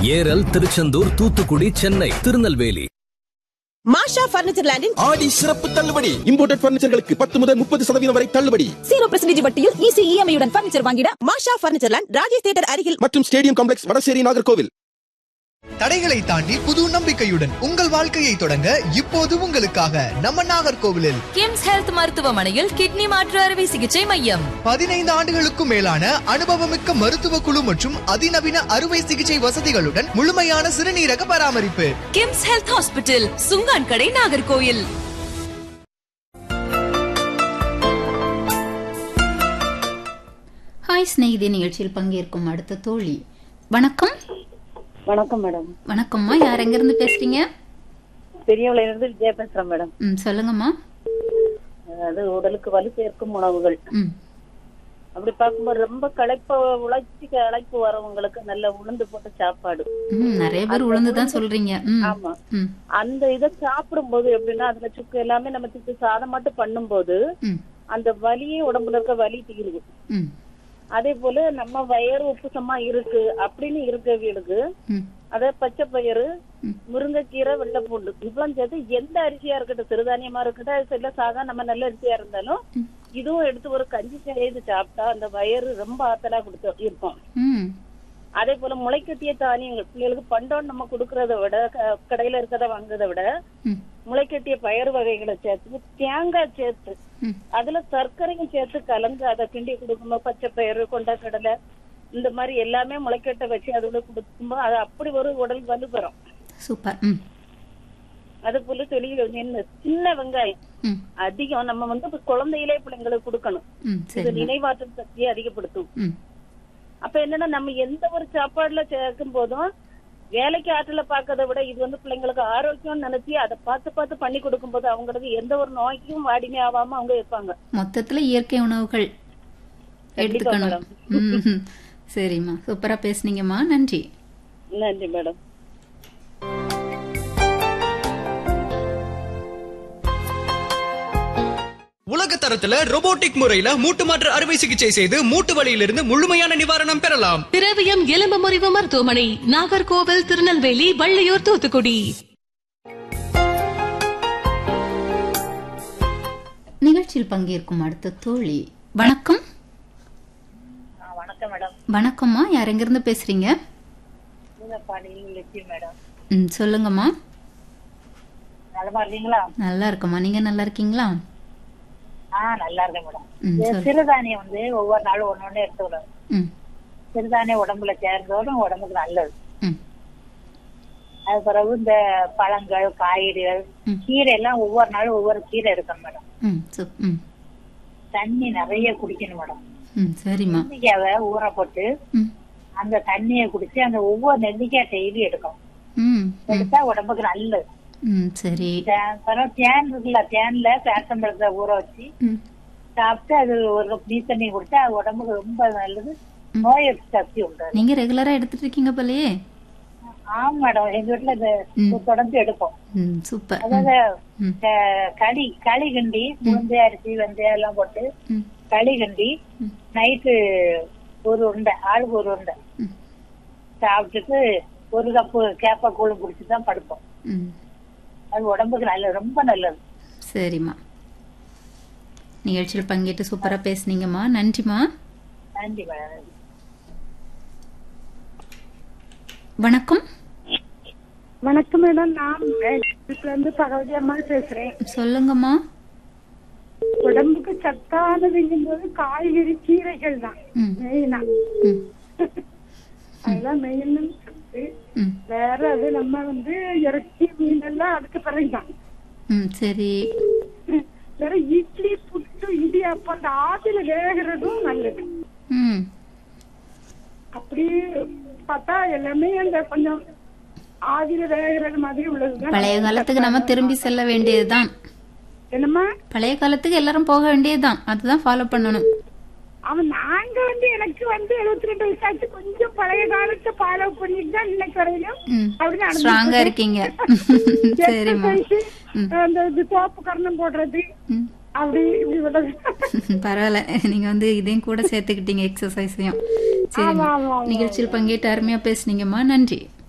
Eral Tiruchendur Thoothukudi Chennai Tirunelveli Masha furniture லேண்டின் ஆடி சிறப்பு தள்ளுபடி இம்போர்ட்டட் பர்னிச்சர்களுக்கு பத்து முதல் முப்பது சதவீதம் வரை தள்ளுபடி ஜீரோ பர்சன்டேஜ் வட்டியில் ஈஸி இஎம்ஐயுடன் பர்னிச்சர் வாங்கிட Masha furniture land Rajesh theatre அருகில் மற்றும் ஸ்டேடியம் காம்ப்ளெக்ஸ் வடசேரி நாகர்கோவில் தடைகளை தாண்டி புது நம்பிக்கையுடன் உங்கள் வாழ்க்கையை தொடங்க இப்போது உங்களுக்காக நம்ம நாகர்கோவிலில் கிம்ஸ் ஹெல்த் மருத்துவமனையில் கிட்னி மாற்று அறுவை சிகிச்சை மையம் பதினைந்து ஆண்டுகளுக்கும் மேலான அனுபவமிக்க மருத்துவ குழு மற்றும் அதிநவீன அறுவை சிகிச்சை வசதிகளுடன் முழுமையான சிறுநீரக பராமரிப்பு கிம்ஸ் ஹெல்த் ஹாஸ்பிட்டல் சுங்கான் கடை நாகர்கோயில் ஹாய் ஸ்நேகிதி நிகழ்ச்சியில் பங்கேற்கும் அடுத்த தோழி வணக்கம் வணக்கம் மேடம் வணக்கம்மா யார் எங்கிருந்து பேசுறீங்க பெரியவளை இருந்து விஜயா பேசுறேன் மேடம் ம் சொல்லுங்கம்மா அது உடலுக்கு வலு சேர்க்கும் உணவுகள் ம் அப்படி பார்க்கும்போது ரொம்ப களைப்ப உழைச்சி களைப்பு வரவங்களுக்கு நல்ல உளுந்து போட்ட சாப்பாடு ம் நிறைய பேர் உளுந்து தான் சொல்றீங்க ம் ஆமா ம் அந்த இதை சாப்பிடும்போது எப்படின்னா அதுல சுக்கு எல்லாமே நம்ம சுக்கு சாதம் மட்டும் பண்ணும்போது ம் அந்த வலியே உடம்புல இருக்க வலி தீருது ம் அதே போல நம்ம வயறு உப்புசமா இருக்கு அப்படின்னு இருக்கவங்களுக்கு ம் அத பச்சை பயிறு முருங்கைக்கீரை வெள்ளைப்பூண்டு இவ்வளவு சேர்த்து எந்த அரிசியா இருக்கட்டும் சிறுதானியமா இருக்கட்டும் இல்ல சாதா நம்ம நல்ல அரிசியா இருந்தாலும் இதுவும் எடுத்து ஒரு கஞ்சி செய்து சாப்பிட்டா அந்த வயிறு ரொம்ப ஆத்தலா கொடுத்து இருக்கும் ம் அதே போல முளைக்கட்டிய தானியங்கள் பிள்ளைகளுக்கு பண்டம் நம்ம கொடுக்கறத விட க- கடையில இருக்கறத வாங்குறத விட ம் முளைக்கட்டிய பயிறு வகைகளை சேர்த்து தேங்காய் சேர்த்து ம். அதுல சர்க்கரையும் சேர்த்து கலந்து அதை கிண்டி கொடுக்கும்போது பச்சை பயிறு கொண்டக்கடலை இந்த மாதிரி எல்லாமே முளைக்கட்டை வச்சு அதுல கொடுக்கும்போது அது அப்படி ஒரு உடல் வலு பெறும் சூப்பர் ம் அது போல தெளிவு என்ன சின்ன வெங்காயம் ம் அதிகம் நம்ம வந்து இப்ப குழந்தையிலே பிள்ளைங்களுக்கு கொடுக்கணும் ம் இது சரிம்மா நினைவாற்றல் சக்தியை அதிகப்படுத்தும் ம் அப்ப என்னன்னா நம்ம எந்த ஒரு சாப்பாடுல சேர்க்கும் போதும் வேலைக்கு ஆற்றல பார்க்கறத விட இது வந்து பிள்ளைங்களுக்கு ஆரோக்கியம்னு நினைச்சு அதை பார்த்து பார்த்து பண்ணி கொடுக்கும்போது அவங்களுக்கு எந்த ஒரு நோய்க்கும் வாடிமை ஆகாம அவங்க இருப்பாங்க மொத்தத்துல இயற்கை உணவுகள் கண்டிப்பா எடுத்துக்கணும் ம் சரிம்மா சூப்பரா பேசுனீங்கம்மா நன்றி நன்றி மேடம் உலக தரத்துல robotic முறையில மூட்டு மாற்று அறுவை சிகிச்சை செய்து மூட்டு வலியிலிருந்து முழுமையான நிவாரணம் பெறலாம் திரவியம் எலும்பு முறிவு மருத்துவமனை நாகர்கோவில் திருநெல்வேலி வள்ளியூர் தூத்துக்குடி நிகழ்ச்சியில் பங்கேற்கும் அடுத்த தோழி வணக்கம் வணக்கம் மேடம் வணக்கம்மா யார் எங்கிருந்து பேசுறீங்க பாண்டியில் லட்சுமி மேடம் ம் சொல்லுங்கம்மா நலமா இருக்கீங்களா நல்லா இருக்கம்மா நீங்க நல்லா இருக்கீங்களா ஆ நல்லா இருக்கேன் மேடம் ம் இது சொல் சிறுதானியம் வந்து ஒவ்வொரு நாளும் ஒண்ணு ஒண்ணு எடுத்துக்கணும் ம் சிறுதானியம் உடம்புல சேர்ந்தோடும் உடம்புக்கு நல்லது ம் அது பிறகு இந்த பழங்கள் காய்கறிகள் ம். கீரை எல்லாம் ஒவ்வொரு நாளும் ஒவ்வொரு கீரை எடுக்கணும் மேடம் ம் சுப் ம் தண்ணி நிறைய குடிக்கணும் மேடம் ம் சரிம்மா நெல்லிக்காவை ஊற போட்டு ம் அந்த தண்ணியை குடிச்சு அந்த ஒவ்வொரு நெல்லிக்காய் டெய்லி எடுக்கணும் ம் ம் எடுத்தா உடம்புக்கு நல்லது ம் சரி தே- பிறகு தேன் இருக்குல்ல தேன்ல பேசம்பழத்தை ஊற வச்சு ம் சாப்பிட்டு அது ஒரு நீ தண்ணி குடிச்சா அது உடம்புக்கு ரொம்ப நல்லது நோய் எதிர்ப்பு சக்தி உண்டு நீங்க ரெகுலரா எடுத்துட்டு இருக்கீங்க போலயே ஆமா மேடம் எங்க வீட்டுல இது ம். தொடர்ந்து எடுப்போம் ம் சூப்பர் ம் அதாவது ம் க- களி களி கிண்டி உளுந்து அரிசி வெந்தயம் எல்லாம் போட்டு ம் களி கிண்டி நைட்டு ஒரு உருண்டை ஆளுக்கு ஒரு உருண்டை ம். சாப்பிட்டுட்டு ஒரு கப்பு கேப்ப கூழ் குடிச்சு தான் படுப்போம் ம் அது உடம்புக்கு நல்லது ரொம்ப நல்லது சரிம்மா நிகழ்ச்சியில் பங்கேற்று சூப்பரா பேசுனீங்கம்மா நன்றிம்மா நன்றி மேடம் வணக்கம் வணக்கம் மேடம் நான் இதுல இருந்து பகவதி அம்மா பேசுறேன் சொல்லுங்கம்மா உடம்புக்கு சத்தானதுங்கும் போது காய்கறி கீரைகள் தான் ம் மெயினா ம் அதுதான் மெயின் ம் வேற அது நம்ம வந்து இறைச்சி மீன் எல்லாம் அதுக்கு பிறகுதான் ம் சரி வேற இட்லி புட்டு இடியாப்பம் அந்த ஆவில வேகிறதும் நல்லது ம் அப்படி பார்த்தா எல்லாமே அந்த கொஞ்சம் ஆவில வேகிறது மாதிரி உள்ளதுதான் பழைய காலத்துக்கு நம்ம திரும்பி செல்ல வேண்டியதுதான் என்னம்மா பழைய காலத்துக்கு எல்லாரும் போக வேண்டியதுதான் அதுதான் ஃபாலோ பண்ணணும் அவன் நாங்க வந்து எனக்கு வந்து எழுபத்தி ரெண்டு வயசாச்சு கொஞ்சம் பழைய காலத்தை ஃபாலோ பண்ணிட்டு தான் இன்னைக்கு வரையிலும் ம் அப்படி நடந்துட்டு ஸ்ட்ராங்கா இருக்கேன். இருக்கீங்க சரிம்மா Exercise, ம். அந்த இது தோப்பு கரணம் போடுறது ம் அப்படி இப்படி உள்ளது பரவாயில்ல நீங்க வந்து இதையும் கூட சேர்த்துக்கிட்டீங்க எக்ஸசைஸையும் சரிம்மா ஆமா, ஆமா, ஆமா. நிகழ்ச்சியில் பங்கேற்று அருமையா பேசுனீங்கம்மா நன்றி